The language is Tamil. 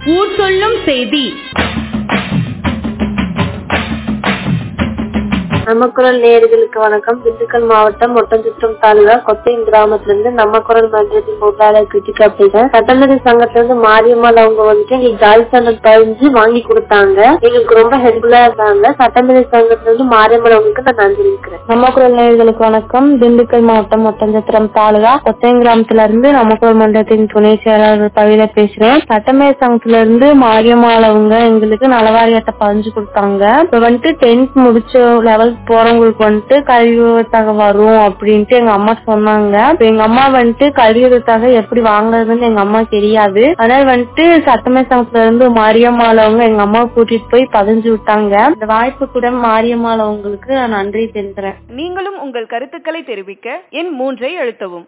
ஊர் சொல்லும் செய்தி நம்ம குரல் நேயர்களுக்கு வணக்கம் திண்டுக்கல் மாவட்டம் ஒட்டஞ்சித்திரம் தாலுகா கொத்தையம் கிராமத்துல இருந்து நம்ம குரல் மன்றத்தின் பொருளாளர் கிருத்திகா பேசுறேன் சட்டமன்ற சங்கத்துல இருந்து மாரியம்மாள் அவங்க வந்துட்டு எங்களுக்கு ஜாதி சான்றிதழ் பதிஞ்சு வாங்கி கொடுத்தாங்க எங்களுக்கு ரொம்ப ஹெல்ப்ஃபுல்லா இருந்தாங்க சட்டமன்ற சங்கத்துல இருந்து மாரியம்மாள் அவங்களுக்கு நான் நன்றி இருக்கிறேன் நம்ம குரல் நேயர்களுக்கு வணக்கம் திண்டுக்கல் மாவட்டம் ஒட்டஞ்சத்திரம் தாலுகா கொத்தையம் கிராமத்துல இருந்து நம்ம குரல் மன்றத்தின் துணை செயலாளர் பகுதியில பேசுறேன் சட்டமேல சங்கத்துல இருந்து மாரியம்மாள் அவங்க எங்களுக்கு நலவாரியத்தை பதிஞ்சு கொடுத்தாங்க இப்ப வந்துட்டு டென்த் முடிச்ச லெவல் போறவங்களுக்கு வந்துட்டு கல்வி உதவித்தொகை வரும் அப்படின்ட்டு எங்க அம்மா சொன்னாங்க இப்ப எங்க அம்மா வந்துட்டு கல்வி உதவித்தொகை எப்படி வாங்குறதுன்னு எங்க அம்மா தெரியாது அதனால வந்துட்டு சட்டமேல சங்கத்துல இருந்து மாரியம்மாள் அவங்க எங்க அம்மா கூட்டிட்டு போய் பதிஞ்சு விட்டாங்க இந்த வாய்ப்பு கூட மாரியம்மாள் அவங்களுக்கு நான் நன்றி தெரிஞ்சுறேன் நீங்களும் உங்கள் கருத்துக்களை தெரிவிக்க எண் மூன்றை அழுத்தவும்